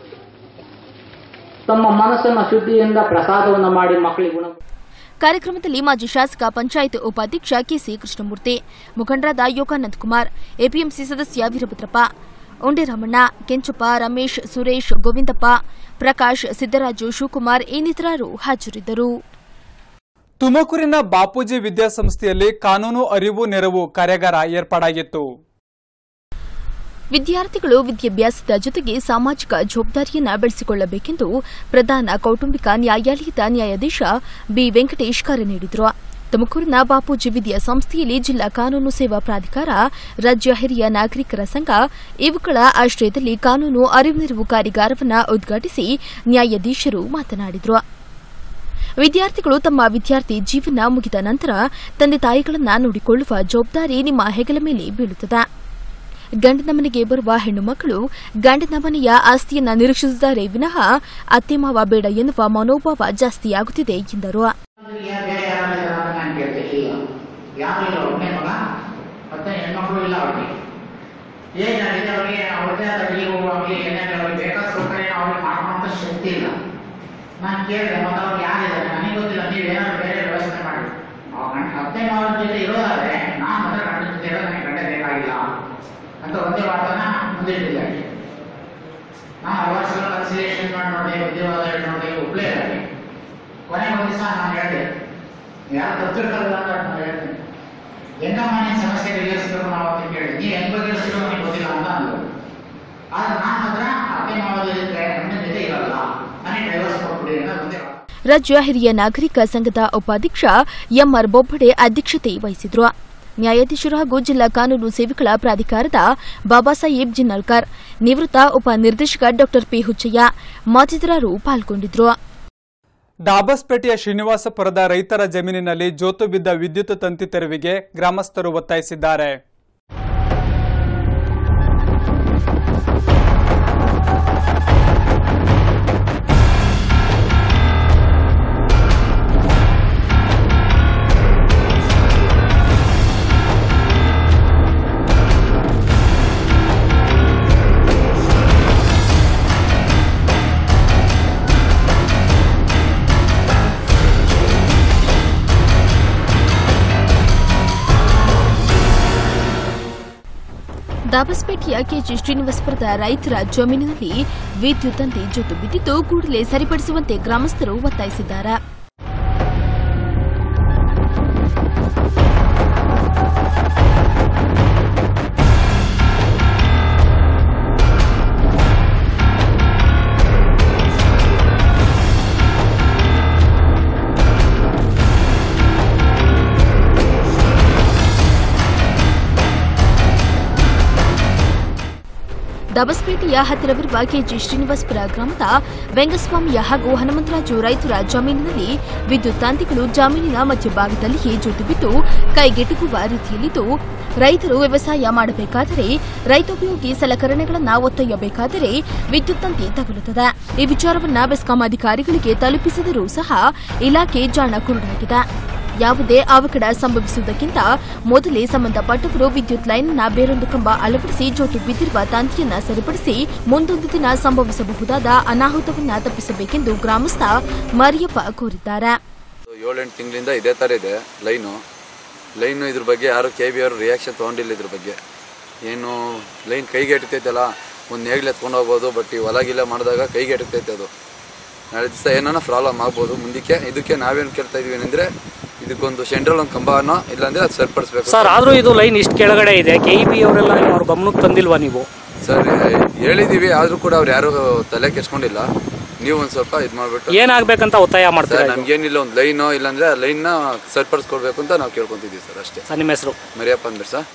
ತಮ್ಮ ಮನಸ್ಸನ್ನ ಶುದ್ಧಿಯಿಂದ ಪ್ರಸಾದವನ್ನ ಮಾಡಿ ಮಕ್ಕಳಿಗೆ ಗುಣ ಕಾರ್ಯಕ್ರಮದಲ್ಲಿ ಮಾಜಿ ಶಾಸಕ ಪಂಚಾಯತ್ ಉಪಾಧ್ಯಕ್ಷ ಕೆಸಿ ಕೃಷ್ಣಮೂರ್ತಿ ಮುಖಂಡರಾದ ಯೋಗಾನಂದ್ ಕುಮಾರ್ ಎಪಿಎಂಸಿ ಸದಸ್ಯ ವೀರಭದ್ರಪ್ಪ ಉಂಡೆರಾಮಣ್ಣ ಕೆಂಚಪ್ಪ ರಮೇಶ್ ಸುರೇಶ್ ಗೋವಿಂದಪ್ಪ ಪ್ರಕಾಶ್ ಸಿದ್ದರಾಜು ಶಿವಕುಮಾರ್ ಇನ್ನಿತರರು ಹಾಜರಿದ್ದರು ತುಮಕೂರಿನ ಬಾಪೂಜಿ ವಿದ್ಯಾಸಂಸ್ಥೆಯಲ್ಲಿ ಕಾನೂನು ಅರಿವು ನೆರವು ಕಾರ್ಯಾಗಾರ ಏರ್ಪಾಡಾಗಿತ್ತು ವಿದ್ಯಾರ್ಥಿಗಳು ವಿದ್ಯಾಭ್ಯಾಸದ ಜೊತೆಗೆ ಸಾಮಾಜಿಕ ಜವಾಬ್ದಾರಿಯನ್ನ ಬೆಳೆಸಿಕೊಳ್ಳಬೇಕೆಂದು ಪ್ರಧಾನ ಕೌಟುಂಬಿಕ ನ್ಯಾಯಾಲಯದ ನ್ಯಾಯಾಧೀಶ ಬಿ ವೆಂಕಟೇಶ್ ಕರೆ ನೀಡಿದರು ತುಮಕೂರಿನ ಬಾಪೂಜಿ ವಿದ್ಯಾಸಂಸ್ಥೆಯಲ್ಲಿ ಜಿಲ್ಲಾ ಕಾನೂನು ಸೇವಾ ಪ್ರಾಧಿಕಾರ ರಾಜ್ಯ ಹಿರಿಯ ನಾಗರಿಕರ ಸಂಘ ಇವುಗಳ ಆಶ್ರಯದಲ್ಲಿ ಕಾನೂನು ಅರಿವು ನೆರವು ಕಾರ್ಯಾಗಾರವನ್ನು ಉದ್ಘಾಟಿಸಿ ನ್ಯಾಯಾಧೀಶರು ಮಾತನಾಡಿದರು ವಿದ್ಯಾರ್ಥಿಗಳು ತಮ್ಮ ವಿದ್ಯಾರ್ಥಿ ಜೀವನ ಮುಗಿದ ನಂತರ ತಂದೆ ತಾಯಿಗಳನ್ನ ನೋಡಿಕೊಳ್ಳುವ ಜವಾಬ್ದಾರಿ ನಿಮ್ಮ ಹೆಗಲ ಮೇಲೆ ಬೀಳುತ್ತದೆ ಗಂಡನ ಮನೆಗೆ ಬರುವ ಹೆಣ್ಣು ಮಕ್ಕಳು ಗಂಡನ ಮನೆಯ ಆಸ್ತಿಯನ್ನ ನಿರೀಕ್ಷಿಸಿದ್ದಾರೆ ವಿನಃ ಅತ್ತೆ ಮಾವ ಬೇಡ ಎನ್ನುವ ಮನೋಭಾವ ಜಾಸ್ತಿಯಾಗುತ್ತಿದೆ ಎಂದರು ಯಾರು ಬೇರೆ ಯಾರಿದ್ದಾರೆ ಅಂತ ನಾನು ಕೇಳ್ತೆ ಇಲ್ಲ ಯಾರು ಇಲ್ಲ ಒಬ್ಬನೇ ಮಗ ಮತ್ತೆ ಹೆಣ್ಮಕ್ಳು ಇಲ್ಲ ಅವ್ರಿಗೆ ಏನಾಗಿದೆ ಅವ್ರಿಗೆ ಅವ್ರದ್ದೇ ಆದ ಅಲ್ಲಿಗೆ ಹೋಗುವಾಗಲಿ ಏನಾದ್ರೆ ಅವ್ರಿಗೆ ಬೇಕಾದ ಸೌಕರ್ಯ ಅವ್ರಿಗೆ ಮಾಡುವಂತ ಶಕ್ತಿ ಇಲ್ಲ ನಾನು ಕೇಳಿದೆ ಮತ್ತೆ ಅವ್ರು ಯಾರಿದ್ದಾರೆ ನನಗೆ ಗೊತ್ತಿಲ್ಲ ನೀವು ಏನಾದ್ರು ಬೇರೆ ವ್ಯವಸ್ಥೆ ಮಾಡಿ ಅವ್ರ ಗಂಡ ಅತ್ತೆ ಮಾವನ ಜೊತೆ ಇರೋದಾದ್ರೆ ನಾನು ಮಾತ್ರ ಗಂಡನ ಜೊತೆ ಇರೋದು ನನಗೆ ಗಂಡ ಬೇಕಾಗಿಲ್ಲ ಅಂತ ಒಂದೇ ಮಾತನ್ನ ಮುಂದಿಟ್ಟಿಲ್ಲ ಆಕೆ. ನಾನು ಹಲವಾರು ಸಲ ಕನ್ಸಿಲೇಷನ್ ಮಾಡಿ ನೋಡಿ ಬುದ್ಧಿವಾದ ಹೇಳಿ ನೋಡಿ ಒಬ್ಬಳೇ ಇರಲಿ ಕೊನೆಗೆ ಒಂದು ದಿವಸ ನಾನು ಹೇಳಿದೆ ಯಾರು ತಪ್ಪಿರ್ತಾರಲ್ಲ ಅಂತ ನಾನು ಹೇಳ್ತೀನಿ ಹೆಂಗಮ್ಮ ನಿನ್ನ ಸಮಸ್ಯೆ ಬಗೆಹರಿಸ್ಬೇಕು ನಾವು ಅಂತ ಕೇಳಿದೆ ನೀವು ಹೆಂಗ್ ಬಗೆಹರಿಸಿರೋ ನನಗೆ ಗೊತ್ತಿಲ್ಲ ಅಂತ ಅಂದ್ರು ಆದ್ರೆ ನಾನು ಮಾತ್ರ ಅತ್ತೆ ಮಾವದಿದ್ರೆ ನನ್ನ ಜೊತೆ ಇರಲ್ಲ ನನಗೆ ಡೈವರ್ಸ್ ಕೊಟ್ಬಿಡಿ ಅಂತ ಒಂದೇ ಮಾತು. ರಾಜ್ಯ ಹಿರಿಯ ನಾಗರಿಕ ಸಂಘದ ಉಪಾಧ್ಯಕ್ಷ ಎಂಆರ್ ಬೊಬ್ಬಡೆ ಅಧ್ಯಕ್ಷತೆ ವಹಿಸಿದ್ರು ನ್ಯಾಯಾಧೀಶರು ಹಾಗೂ ಜಿಲ್ಲಾ ಕಾನೂನು ಸೇವೆಗಳ ಪ್ರಾಧಿಕಾರದ ಬಾಬಾ ಸಾಹೇಬ್ ಜಿನ್ನಲ್ಕರ್ ನಿವೃತ್ತ ಉಪನಿರ್ದೇಶಕ ಡಾ ಪಿ ಹುಚ್ಚಯ್ಯ ಮತ್ತಿತರರು ಪಾಲ್ಗೊಂಡಿದ್ರು ಡಾಬಸ್ಪೇಟೆಯ ಶ್ರೀನಿವಾಸಪುರದ ರೈತರ ಜಮೀನಿನಲ್ಲಿ ಜೋತು ಬಿದ್ದ ವಿದ್ಯುತ್ ತಂತಿ ತೆರವಿಗೆ ಗ್ರಾಮಸ್ಥರು ಒತ್ತಾಯಿಸಿದ್ದಾರೆ ದಾಬಸ್ಪೇಟೆಯ ಕೆಜಿ ಶ್ರೀನಿವಾಸಪುರದ ರೈತರ ಜಮೀನಿನಲ್ಲಿ ವಿದ್ಯುತ್ ತಂತಿ ಜೊತೆ ಬಿದ್ದಿದ್ದು ಕೂಡಲೇ ಸರಿಪಡಿಸುವಂತೆ ಗ್ರಾಮಸ್ಥರು ಒತ್ತಾಯಿಸಿದ್ದಾರೆ ದಬಸ್ಪೇಟೆಯ ಹತ್ತಿರವಿರುವ ಕೆಜಿ ಶ್ರೀನಿವಾಸಪುರ ಗ್ರಾಮದ ವೆಂಗಸ್ವಾಮಿಯ ಹಾಗೂ ಹನುಮಂತರಾಜು ರೈತರ ಜಮೀನಿನಲ್ಲಿ ವಿದ್ಯುತ್ ತಂತಿಗಳು ಜಮೀನಿನ ಮಧ್ಯಭಾಗದಲ್ಲಿಯೇ ಜೊತೆ ಬಿದ್ದು ಕೈಗೆಟುಕುವ ರೀತಿಯಲ್ಲಿದ್ದು ರೈತರು ವ್ಯವಸಾಯ ಮಾಡಬೇಕಾದರೆ ರೈತೋಪಯೋಗಿ ಸಲಕರಣೆಗಳನ್ನು ಒತ್ತೊಯ್ಯಬೇಕಾದರೆ ವಿದ್ಯುತ್ ತಂತಿ ತಗುಲುತ್ತದೆ ಈ ವಿಚಾರವನ್ನ ಬೆಸ್ಕಾಂ ಅಧಿಕಾರಿಗಳಿಗೆ ತಲುಪಿಸಿದರೂ ಸಹ ಇಲಾಖೆ ಜಾಣ ಕುರುಡಾಗಿದೆ ಯಾವುದೇ ಅವಘಡ ಸಂಭವಿಸುವುದಕ್ಕಿಂತ ಮೊದಲೇ ಸಂಬಂಧಪಟ್ಟವರು ವಿದ್ಯುತ್ ಲೈನ್ ನ ಬೇರೊಂದು ಕಂಬ ಅಳವಡಿಸಿ ಜೋತು ಬಿದ್ದಿರುವ ತಂತಿಯನ್ನ ಸರಿಪಡಿಸಿ ಮುಂದೊಂದು ದಿನ ಸಂಭವಿಸಬಹುದಾದ ಅನಾಹುತವನ್ನ ತಪ್ಪಿಸಬೇಕೆಂದು ಗ್ರಾಮಸ್ಥ ಮರಿಯಪ್ಪ ಕೋರಿದ್ದಾರೆ ಏಳೆಂಟು ತಿಂಗಳಿಂದ ಇದೇ ಥರ ಇದೆ ಲೈನು ಲೈನು ಇದ್ರ ಬಗ್ಗೆ ಯಾರು ಕೆ ಬಿ ಅವರು ರಿಯಾಕ್ಷನ್ ತೊಗೊಂಡಿಲ್ಲ ಇದ್ರ ಬಗ್ಗೆ ಏನು ಲೈನ್ ಕೈಗೆ ಎಟ್ತೈತಲ್ಲ ಒಂದು ನೇಗ್ಲು ಎತ್ಕೊಂಡು ಹೋಗ್ಬೋದು ಬಟ್ ಈ ಹೊಲಗಿಲ್ಲ ಮಾಡಿದಾಗ ಕೈಗೆ ಎಟ್ತೈತೆ ಅದು ನಾಳೆ ದಿವಸ ಏನಾನ ಪ್ರಾಬ್ಲಮ್ ಆಗ್ಬೋದು ಮುಂದಕ್ಕೆ ಇದಕ್ಕೆ ನಾವೇನು ಕೇಳ್ತಾ ಇದೀವಿ ಏನಂದರೆ ಇದಕ್ಕೊಂದು ಸೆಂಟ್ರಲ್ ಒಂದು ಕಂಬನೋ ಇಲ್ಲಾಂದರೆ ಅದು ಸರಿಪಡಿಸ್ಬೇಕು ಸರ್ ಆದರೂ ಇದು ಲೈನ್ ಇಷ್ಟು ಕೆಳಗಡೆ ಇದೆ ಕೆ ಇ ಬಿ ಅವರೆಲ್ಲ ಅವ್ರ ಗಮನಕ್ಕೆ ತಂದಿಲ್ವಾ ನೀವು ಸರ್ ಹೇಳಿದ್ದೀವಿ ಆದರೂ ಕೂಡ ಅವ್ರು ಯಾರು ತಲೆ ಕೆಡ್ಸ್ಕೊಂಡಿಲ್ಲ ನೀವು ಒಂದು ಸ್ವಲ್ಪ ಇದು ಮಾಡಿಬಿಟ್ಟು ಏನಾಗ್ಬೇಕಂತ ಒತ್ತಾಯ ಮಾಡ್ತೀರಾ ಸರ್ ಇದು? ನಮ್ಗೇನಿಲ್ಲ ಒಂದು ಲೈನು ಇಲ್ಲಾಂದರೆ ಆ ಲೈನ್ನ ಸರಿಪಡಿಸ್ಕೊಡ್ಬೇಕು ಅಂತ ನಾವು ಕೇಳ್ಕೊತಿದ್ದೀವಿ ಸರ್ ಅಷ್ಟೇ ಸರ್ ನಿಮ್ಮ ಹೆಸರು ಮರಿಯಪ್ಪ ಅಂದ್ರೆ ಸರ್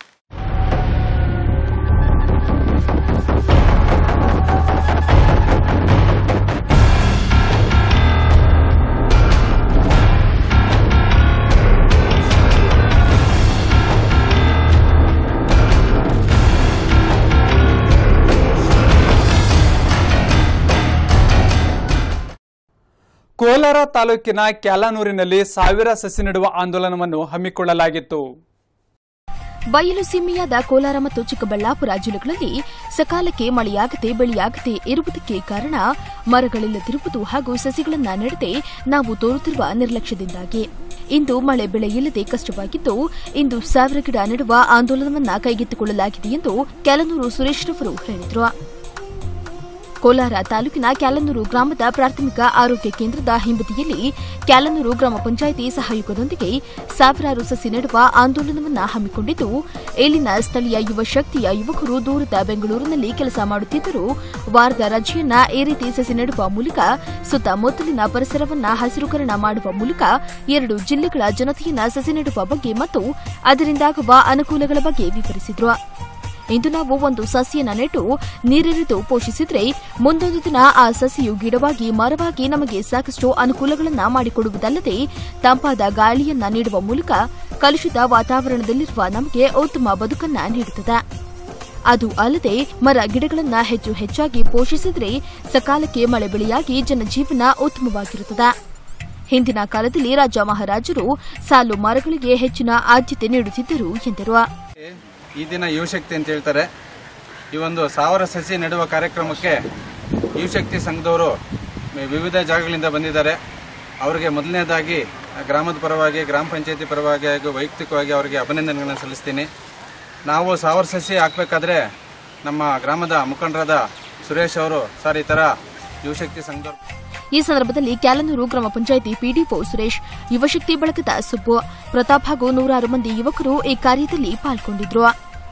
ಕೋಲಾರ ತಾಲೂಕಿನ ಕ್ಯಾಲಾನೂರಿನಲ್ಲಿ ಸಾವಿರ ಸಸಿ ನೆಡುವ ಆಂದೋಲನವನ್ನು ಹಮ್ಮಿಕೊಳ್ಳಲಾಗಿತ್ತು ಬಯಲು ಸೀಮೆಯಾದ ಕೋಲಾರ ಮತ್ತು ಚಿಕ್ಕಬಳ್ಳಾಪುರ ಜಿಲ್ಲೆಗಳಲ್ಲಿ ಸಕಾಲಕ್ಕೆ ಮಳೆಯಾಗದೆ ಬೆಳೆಯಾಗದೆ ಇರುವುದಕ್ಕೆ ಕಾರಣ ಮರಗಳಿಲ್ಲದಿರುವುದು ಹಾಗೂ ಸಸಿಗಳನ್ನ ನೆಡದೆ ನಾವು ತೋರುತ್ತಿರುವ ನಿರ್ಲಕ್ಷ್ಯದಿಂದಾಗಿ ಇಂದು ಮಳೆ ಬೆಳೆ ಇಲ್ಲದೆ ಕಷ್ಟವಾಗಿದ್ದು ಇಂದು ಸಾವಿರ ಗಿಡ ನೆಡುವ ಆಂದೋಲನವನ್ನ ಕೈಗೆತ್ತಿಕೊಳ್ಳಲಾಗಿದೆ ಎಂದು ಕ್ಯಾಲನೂರು ಸುರೇಶ್ ರವರು ಹೇಳಿದರು ಕೋಲಾರ ತಾಲೂಕಿನ ಕ್ಯಾಲನೂರು ಗ್ರಾಮದ ಪ್ರಾಥಮಿಕ ಆರೋಗ್ಯ ಕೇಂದ್ರದ ಹಿಂಬದಿಯಲ್ಲಿ ಕ್ಯಾಲನೂರು ಗ್ರಾಮ ಪಂಚಾಯಿತಿ ಸಹಯೋಗದೊಂದಿಗೆ ಸಾವಿರಾರು ಸಸಿ ನೆಡುವ ಆಂದೋಲನವನ್ನ ಹಮ್ಮಿಕೊಂಡಿದ್ದು ಇಲ್ಲಿನ ಸ್ಥಳೀಯ ಯುವ ಶಕ್ತಿಯ ಯುವಕರು ದೂರದ ಬೆಂಗಳೂರಿನಲ್ಲಿ ಕೆಲಸ ಮಾಡುತ್ತಿದ್ದರೂ ವಾರದ ರಜೆಯನ್ನ ಈ ರೀತಿ ಸಸಿ ನೆಡುವ ಮೂಲಕ ಸುತ್ತಮುತ್ತಲಿನ ಪರಿಸರವನ್ನ ಹಸಿರುಕರಣ ಮಾಡುವ ಮೂಲಕ ಎರಡು ಜಿಲ್ಲೆಗಳ ಜನತೆಯನ್ನ ಸಸಿ ನೆಡುವ ಬಗ್ಗೆ ಮತ್ತು ಅದರಿಂದಾಗುವ ಅನುಕೂಲಗಳ ಬಗ್ಗೆ ವಿವರಿಸಿದ್ರು ಇಂದು ನಾವು ಒಂದು ಸಸಿಯನ್ನ ನೆಟ್ಟು ನೀರೆರೆದು ಪೋಷಿಸಿದ್ರೆ ಮುಂದೊಂದು ದಿನ ಆ ಸಸಿಯು ಗಿಡವಾಗಿ ಮರವಾಗಿ ನಮಗೆ ಸಾಕಷ್ಟು ಅನುಕೂಲಗಳನ್ನ ಮಾಡಿಕೊಡುವುದಲ್ಲದೆ ತಂಪಾದ ಗಾಳಿಯನ್ನ ನೀಡುವ ಮೂಲಕ ಕಲುಷಿತ ವಾತಾವರಣದಲ್ಲಿರುವ ನಮಗೆ ಉತ್ತಮ ಬದುಕನ್ನ ನೀಡುತ್ತದೆ ಅದು ಅಲ್ಲದೆ ಮರ ಗಿಡಗಳನ್ನ ಹೆಚ್ಚು ಹೆಚ್ಚಾಗಿ ಪೋಷಿಸಿದರೆ ಸಕಾಲಕ್ಕೆ ಮಳೆ ಬೆಳೆಯಾಗಿ ಜನಜೀವನ ಉತ್ತಮವಾಗಿರುತ್ತದೆ ಹಿಂದಿನ ಕಾಲದಲ್ಲಿ ರಾಜ ಮಹಾರಾಜರು ಸಾಲು ಮರಗಳಿಗೆ ಹೆಚ್ಚಿನ ಆದ್ಯತೆ ನೀಡುತ್ತಿದ್ದರು ಎಂದರು ಈ ದಿನ ಯುವಶಕ್ತಿ ಅಂತ ಹೇಳ್ತಾರೆ ಈ ಒಂದು ಸಾವಿರ ಸಸಿ ನೆಡುವ ಕಾರ್ಯಕ್ರಮಕ್ಕೆ ಯುವಶಕ್ತಿ ಸಂಘದವರು ವಿವಿಧ ಜಾಗಗಳಿಂದ ಬಂದಿದ್ದಾರೆ ಅವರಿಗೆ ಮೊದಲನೇದಾಗಿ ಗ್ರಾಮದ ಪರವಾಗಿ ಗ್ರಾಮ ಪಂಚಾಯತಿ ಪರವಾಗಿ ಹಾಗೂ ವೈಯಕ್ತಿಕವಾಗಿ ಅವರಿಗೆ ಅಭಿನಂದನೆಗಳನ್ನು ಸಲ್ಲಿಸ್ತೀನಿ ನಾವು ಸಾವಿರ ಸಸಿ ಹಾಕಬೇಕಾದ್ರೆ ನಮ್ಮ ಗ್ರಾಮದ ಮುಖಂಡರಾದ ಸುರೇಶ್ ಅವರು ಸರ್ ಈ ಥರ ಯುವಶಕ್ತಿ ಸಂಘದವರು ಈ ಸಂದರ್ಭದಲ್ಲಿ ಕ್ಯಾಲನೂರು ಗ್ರಾಮ ಪಂಚಾಯಿತಿ ಪಿಡಿಒ ಸುರೇಶ್ ಯುವಶಕ್ತಿ ಬಳಗದ ಸುಬ್ಬು ಪ್ರತಾಪ್ ಹಾಗೂ ನೂರಾರು ಮಂದಿ ಯುವಕರು ಈ ಕಾರ್ಯದಲ್ಲಿ ಪಾಲ್ಗೊಂಡಿದ್ರು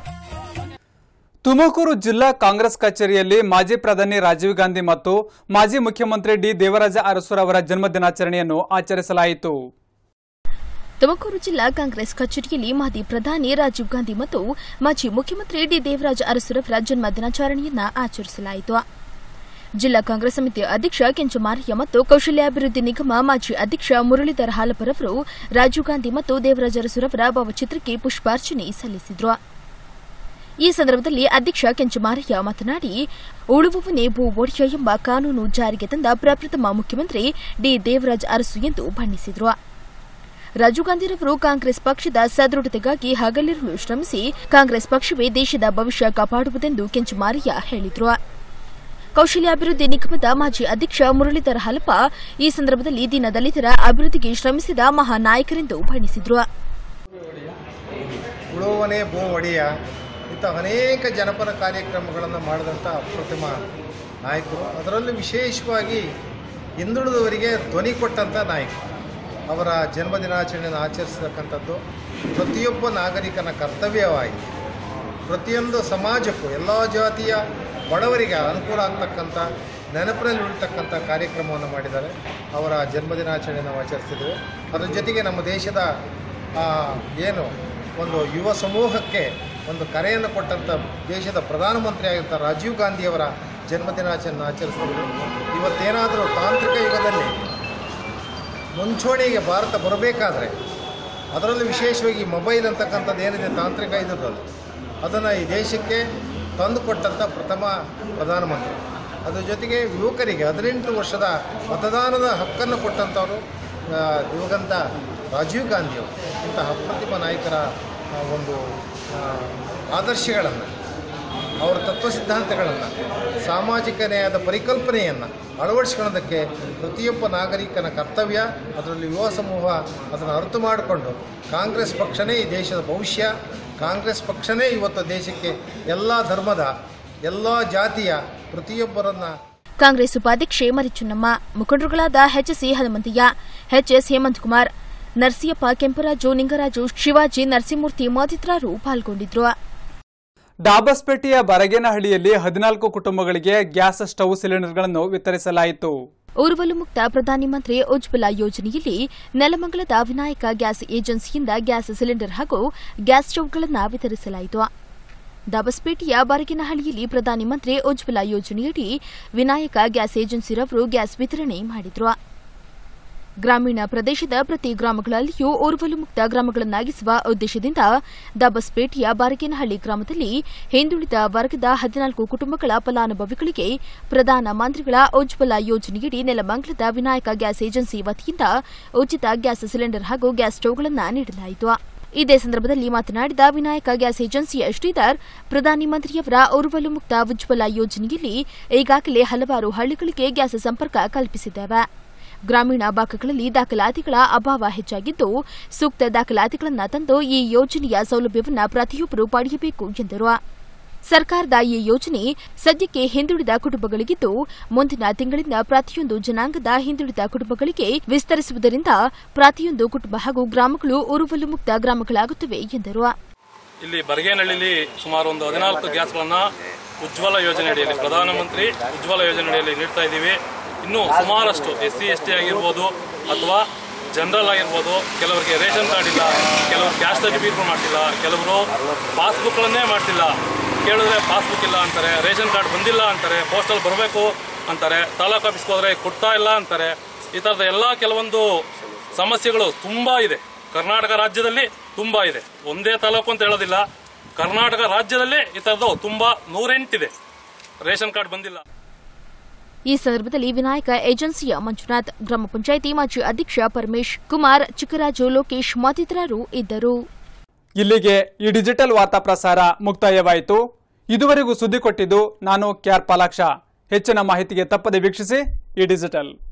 ತುಮಕೂರು ಜಿಲ್ಲಾ ಕಾಂಗ್ರೆಸ್ ಕಚೇರಿಯಲ್ಲಿ ಮಾಜಿ ಪ್ರಧಾನಿ ರಾಜೀವ್ ಗಾಂಧಿ ಮತ್ತು ಮಾಜಿ ಮುಖ್ಯಮಂತ್ರಿ ಡಿ ದೇವರಾಜ ಅರಸು ಅವರ ಜನ್ಮದಿನಾಚರಣೆಯನ್ನು ಆಚರಿಸಲಾಯಿತು ತುಮಕೂರು ಜಿಲ್ಲಾ ಕಾಂಗ್ರೆಸ್ ಕಚೇರಿಯಲ್ಲಿ ಮಾಜಿ ಪ್ರಧಾನಿ ರಾಜೀವ್ ಗಾಂಧಿ ಮತ್ತು ಮಾಜಿ ಮುಖ್ಯಮಂತ್ರಿ ಡಿ ದೇವರಾಜ ಅರಸುರವರ ಜನ್ಮ ದಿನಾಚರಣೆಯನ್ನ ಆಚರಿಸಲಾಯಿತು ಜಿಲ್ಲಾ ಕಾಂಗ್ರೆಸ್ ಸಮಿತಿ ಅಧ್ಯಕ್ಷ ಕೆಂಚಮಾರಯ್ಯ ಮತ್ತು ಕೌಶಲ್ಯಾಭಿವೃದ್ಧಿ ನಿಗಮ ಮಾಜಿ ಅಧ್ಯಕ್ಷ ಮುರಳೀಧರ್ ಹಾಲಪರವರು ರಾಜೀವ್ ಗಾಂಧಿ ಮತ್ತು ದೇವರಾಜ ಅರಸುರವರ ಭಾವಚಿತ್ರಕ್ಕೆ ಪುಷ್ಪಾರ್ಚನೆ ಸಲ್ಲಿಸಿದರು ಈ ಸಂದರ್ಭದಲ್ಲಿ ಅಧ್ಯಕ್ಷ ಕೆಂಚಮಾರಯ್ಯ ಮಾತನಾಡಿ ಉಳುವವನೇ ಭೂ ಒಡೆಯ ಎಂಬ ಕಾನೂನು ಜಾರಿಗೆ ತಂದ ಪ್ರಪ್ರಥಮ ಮುಖ್ಯಮಂತ್ರಿ ಡಿ ದೇವರಾಜ್ ಅರಸು ಎಂದು ಬಣ್ಣಿಸಿದರು ರಾಜೀವ್ ಗಾಂಧಿರವರು ಕಾಂಗ್ರೆಸ್ ಪಕ್ಷದ ಸದೃಢತೆಗಾಗಿ ಹಗಲಿರುಳು ಶ್ರಮಿಸಿ ಕಾಂಗ್ರೆಸ್ ಪಕ್ಷವೇ ದೇಶದ ಭವಿಷ್ಯ ಕಾಪಾಡುವುದೆಂದು ಕೆಂಚಮಾರಯ್ಯ ಹೇಳಿದರು ಕೌಶಲ್ಯಾಭಿವೃದ್ಧಿ ನಿಗಮದ ಮಾಜಿ ಅಧ್ಯಕ್ಷ ಮುರಳೀಧರ ಹಲಪ ಈ ಸಂದರ್ಭದಲ್ಲಿ ದೀನದಲಿತರ ಅಭಿವೃದ್ಧಿಗೆ ಶ್ರಮಿಸಿದ ಮಹಾನಾಯಕರೆಂದು ಬಣ್ಣಿಸಿದರು ಉಳುವನೇ ಭೂ ಒಡೆಯ ಇಂಥ ಅನೇಕ ಜನಪರ ಕಾರ್ಯಕ್ರಮಗಳನ್ನು ಮಾಡಿದಂಥ ಅಪ್ರತಿಮ ನಾಯಕರು ಅದರಲ್ಲೂ ವಿಶೇಷವಾಗಿ ಹಿಂದುಳಿದವರಿಗೆ ಧ್ವನಿ ಕೊಟ್ಟಂಥ ನಾಯಕರು ಅವರ ಜನ್ಮದಿನಾಚರಣೆಯನ್ನು ಆಚರಿಸತಕ್ಕಂಥದ್ದು ಪ್ರತಿಯೊಬ್ಬ ನಾಗರಿಕನ ಕರ್ತವ್ಯವಾಗಿ ಪ್ರತಿಯೊಂದು ಸಮಾಜಕ್ಕೂ ಎಲ್ಲ ಜಾತಿಯ ಬಡವರಿಗೆ ಅನುಕೂಲ ಆಗ್ತಕ್ಕಂಥ ನೆನಪಿನಲ್ಲಿ ಉಳಿತಕ್ಕಂಥ ಕಾರ್ಯಕ್ರಮವನ್ನು ಮಾಡಿದ್ದಾರೆ ಅವರ ಜನ್ಮದಿನಾಚರಣೆ ನಾವು ಆಚರಿಸಿದ್ದೇವೆ ಅದರ ಜೊತೆಗೆ ನಮ್ಮ ದೇಶದ ಆ, ಏನು ಒಂದು ಯುವ ಸಮೂಹಕ್ಕೆ ಒಂದು ಕರೆಯನ್ನು ಕೊಟ್ಟಂಥ ದೇಶದ ಪ್ರಧಾನಮಂತ್ರಿ ಆಗಿರ್ತ ರಾಜೀವ್ ಗಾಂಧಿಯವರ ಜನ್ಮದಿನಾಚರಣೆ ಆಚರಿಸ್ತಿದ್ರು ಇವತ್ತೇನಾದರೂ ತಾಂತ್ರಿಕ ಯುಗದಲ್ಲಿ ಮುಂಚೂಣಿಗೆ ಭಾರತ ಬರಬೇಕಾದ್ರೆ ಅದರಲ್ಲೂ ವಿಶೇಷವಾಗಿ ಮೊಬೈಲ್ ಅಂತಕ್ಕಂಥದ್ದು ಏನಿದೆ ತಾಂತ್ರಿಕ ಇದರಲ್ಲಿ ಅದನ್ನು ಈ ದೇಶಕ್ಕೆ ತಂದುಕೊಟ್ಟಂಥ ಪ್ರಥಮ ಪ್ರಧಾನಮಂತ್ರಿ ಅದ್ರ ಜೊತೆಗೆ ಯುವಕರಿಗೆ ಹದಿನೆಂಟು ವರ್ಷದ ಮತದಾನದ ಹಕ್ಕನ್ನು ಕೊಟ್ಟಂಥವರು ಆ, ದಿವಂಗತ ರಾಜೀವ್ ಗಾಂಧಿಯವರು ಇಂತಹ ಅಪ್ರತಿಮ ನಾಯಕರ ಆ, ಒಂದು ಆ, ಆದರ್ಶಗಳನ್ನು ಅವರ ತತ್ವ ಸಿದ್ಧಾಂತಗಳನ್ನು ಸಾಮಾಜಿಕ ನ್ಯಾಯದ ಪರಿಕಲ್ಪನೆಯನ್ನು ಅಳವಡಿಸ್ಕೊಳ್ಳೋದಕ್ಕೆ ಪ್ರತಿಯೊಬ್ಬ ನಾಗರಿಕನ ಕರ್ತವ್ಯ ಅದರಲ್ಲಿ ಯುವ ಸಮೂಹ ಅದನ್ನು ಅರ್ಥ ಮಾಡಿಕೊಂಡು ಕಾಂಗ್ರೆಸ್ ಪಕ್ಷನೇ ಈ ದೇಶದ ಭವಿಷ್ಯ ಕಾಂಗ್ರೆಸ್ ಪಕ್ಷನೇ ಇವತ್ತು ದೇಶಕ್ಕೆ ಎಲ್ಲ ಧರ್ಮದ ಎಲ್ಲ ಜಾತಿಯ ಪ್ರತಿಯೊಬ್ಬರನ್ನು ಕಾಂಗ್ರೆಸ್ ಉಪಾಧ್ಯಕ್ಷೆ ಮರಿಚುನ್ನಮ್ಮ ಮುಖಂಡರುಗಳಾದ ಎಚ್ಎಸ್ಸಿ ಹನುಮಂತಯ್ಯ ಎಚ್ಎಸ್ ಹೇಮಂತ್ ಕುಮಾರ್ ನರಸಿಯಪ್ಪ ಕೆಂಪರಾಜು ನಿಂಗರಾಜು ಶಿವಾಜಿ ನರಸಿಂಹಮೂರ್ತಿ ಮತ್ತಿತರರು ಪಾಲ್ಗೊಂಡಿದ್ರು ಡಾಬಸ್ಪೇಟೆಯ ಬರಗೇನಹಳ್ಳಿಯಲ್ಲಿ ಹದಿನಾಲ್ಕು ಕುಟುಂಬಗಳಿಗೆ ಗ್ಯಾಸ್ ಸ್ಟವ್ ಸಿಲಿಂಡರ್ಗಳನ್ನು ವಿತರಿಸಲಾಯಿತು ಉರುವಲು ಮುಕ್ತ ಪ್ರಧಾನಿ ಮಂತ್ರಿ ಉಜ್ವಲ ಯೋಜನೆಯಲ್ಲಿ ನೆಲಮಂಗಲದ ವಿನಾಯಕ ಗ್ಯಾಸ್ ಏಜೆನ್ಸಿಯಿಂದ ಗ್ಯಾಸ್ ಸಿಲಿಂಡರ್ ಹಾಗೂ ಗ್ಯಾಸ್ ಸ್ಟವ್ಗಳನ್ನು ವಿತರಿಸಲಾಯಿತು ದಾಬಸ್ಪೇಟೆಯ ಬಾರಗಿನಹಳ್ಳಿಯಲ್ಲಿ ಪ್ರಧಾನಿ ಮಂತ್ರಿ ಉಜ್ವಲ ಯೋಜನೆಯಡಿ ವಿನಾಯಕ ಗ್ಯಾಸ್ ಏಜೆನ್ಸಿರವರು ಗ್ಯಾಸ್ ವಿತರಣೆ ಮಾಡಿದ್ರು ಗ್ರಾಮೀಣ ಪ್ರದೇಶದ ಪ್ರತಿ ಗ್ರಾಮಗಳಲ್ಲಿಯೂ ಓರ್ವಲು ಮುಕ್ತ ಗ್ರಾಮಗಳನ್ನಾಗಿಸುವ ಉದ್ದೇಶದಿಂದ ದಾಬಸ್ಪೇಟೆಯ ಬಾರಗೇನಹಳ್ಳಿ ಗ್ರಾಮದಲ್ಲಿ ಹಿಂದುಳಿದ ವರ್ಗದ ಹದಿನಾಲ್ಕು ಕುಟುಂಬಗಳ ಫಲಾನುಭವಿಗಳಿಗೆ ಪ್ರಧಾನ ಮಂತ್ರಿಗಳ ಉಜ್ವಲ ಯೋಜನೆಯಡಿ ನೆಲಮಂಗಲದ ವಿನಾಯಕ ಗ್ಯಾಸ್ ಏಜೆನ್ಸಿ ವತಿಯಿಂದ ಉಚಿತ ಗ್ಯಾಸ್ ಸಿಲಿಂಡರ್ ಹಾಗೂ ಗ್ಯಾಸ್ ಸ್ಟವ್ಗಳನ್ನು ನೀಡಲಾಯಿತು ಇದೇ ಸಂದರ್ಭದಲ್ಲಿ ಮಾತನಾಡಿದ ವಿನಾಯಕ ಗ್ಯಾಸ್ ಏಜೆನ್ಸಿಯ ಶ್ರೀಧರ್ ಪ್ರಧಾನಿ ಮಂತ್ರಿಯವರ ಉರುವಲು ಮುಕ್ತ ಉಜ್ವಲ ಯೋಜನೆಯಲ್ಲಿ ಈಗಾಗಲೇ ಹಲವಾರು ಹಳ್ಳಿಗಳಿಗೆ ಗ್ಯಾಸ್ ಸಂಪರ್ಕ ಕಲ್ಪಿಸಿದ್ದೇವೆ ಗ್ರಾಮೀಣ ಭಾಗಗಳಲ್ಲಿ ದಾಖಲಾತಿಗಳ ಅಭಾವ ಹೆಚ್ಚಾಗಿದ್ದು ಸೂಕ್ತ ದಾಖಲಾತಿಗಳನ್ನು ತಂದು ಈ ಯೋಜನೆಯ ಸೌಲಭ್ಯವನ್ನು ಪ್ರತಿಯೊಬ್ಬರು ಪಡೆಯಬೇಕು ಎಂದರು ಸರ್ಕಾರದ ಈ ಯೋಜನೆ ಸದ್ಯಕ್ಕೆ ಹಿಂದುಳಿದ ಕುಟುಂಬಗಳಿಗಿದ್ದು ಮುಂದಿನ ತಿಂಗಳಿಂದ ಪ್ರತಿಯೊಂದು ಜನಾಂಗದ ಹಿಂದುಳಿದ ಕುಟುಂಬಗಳಿಗೆ ವಿಸ್ತರಿಸುವುದರಿಂದ ಪ್ರತಿಯೊಂದು ಕುಟುಂಬ ಹಾಗೂ ಗ್ರಾಮಗಳು ಉರುವಲು ಮುಕ್ತ ಗ್ರಾಮಗಳಾಗುತ್ತವೆ ಎಂದರು ಇಲ್ಲಿ ಬರಗೇನಹಳ್ಳಿಲಿ ಸುಮಾರು ಒಂದು ಹದಿನಾಲ್ಕು ಗ್ಯಾಸ್ಗಳನ್ನ ಉಜ್ವಲ ಯೋಜನೆ ಅಡಿಯಲ್ಲಿ ಪ್ರಧಾನಮಂತ್ರಿ ಉಜ್ವಲ ಯೋಜನೆ ಅಡಿಯಲ್ಲಿ ನೀಡ್ತಾ ಇದ್ದೀವಿ ಇನ್ನೂ ಸುಮಾರಷ್ಟು ಎಸ್ ಸಿ ಎಸ್ ಟಿ ಆಗಿರ್ಬೋದು ಅಥವಾ ಜನರಲ್ ಆಗಿರ್ಬೋದು ಕೆಲವರಿಗೆ ರೇಷನ್ ಕಾರ್ಡ್ ಇಲ್ಲ ಕೆಲವರು ಕ್ಯಾಶ್ ಸರ್ಟಿಫಿಕೇಟ್ ಮಾಡ್ತಿಲ್ಲ ಕೆಲವರು ಪಾಸ್ಬುಕ್ಗಳನ್ನೇ ಮಾಡ್ತಿಲ್ಲ ಕೇಳಿದ್ರೆ ಪಾಸ್ಬುಕ್ ಇಲ್ಲ ಅಂತಾರೆ ರೇಷನ್ ಕಾರ್ಡ್ ಬಂದಿಲ್ಲ ಅಂತಾರೆ ಪೋಸ್ಟಲ್ ಬರಬೇಕು ಅಂತಾರೆ ತಾಲೂಕು ಆಫೀಸ್ಗೆ ಹೋದ್ರೆ ಕೊಡ್ತಾ ಇಲ್ಲ ಅಂತಾರೆ ಈ ಥರದ ಎಲ್ಲ ಕೆಲವೊಂದು ಸಮಸ್ಯೆಗಳು ತುಂಬ ಇದೆ ಕರ್ನಾಟಕ ರಾಜ್ಯದಲ್ಲಿ ತುಂಬ ಇದೆ ಒಂದೇ ತಾಲೂಕು ಅಂತ ಹೇಳೋದಿಲ್ಲ ಕರ್ನಾಟಕ ರಾಜ್ಯದಲ್ಲೇ ಈ ಥರದ್ದು ತುಂಬಾ ನೂರೆಂಟಿದೆ ರೇಷನ್ ಕಾರ್ಡ್ ಬಂದಿಲ್ಲ ಈ ಸಂದರ್ಭದಲ್ಲಿ ವಿನಾಯಕ ಏಜೆನ್ಸಿಯ ಮಂಜುನಾಥ್ ಗ್ರಾಮ ಪಂಚಾಯಿತಿ ಮಾಜಿ ಅಧ್ಯಕ್ಷ ಪರಮೇಶ್ ಕುಮಾರ್ ಚಿಕ್ಕರಾಜು ಲೋಕೇಶ್ ಮತ್ತಿತರರು ಇದ್ದರು ಇಲ್ಲಿಗೆ ಈ ಡಿಜಿಟಲ್ ವಾರ್ತಾ ಪ್ರಸಾರ ಮುಕ್ತಾಯವಾಯಿತು ಇದುವರೆಗೂ ಸುದ್ದಿ ಕೊಟ್ಟಿದ್ದು ನಾನು ಕ್ಯಾರ್ ಪಾಲಾಕ್ಷ ಹೆಚ್ಚಿನ ಮಾಹಿತಿಗೆ ತಪ್ಪದೆ ವೀಕ್ಷಿಸಿ ಈ ಡಿಜಿಟಲ್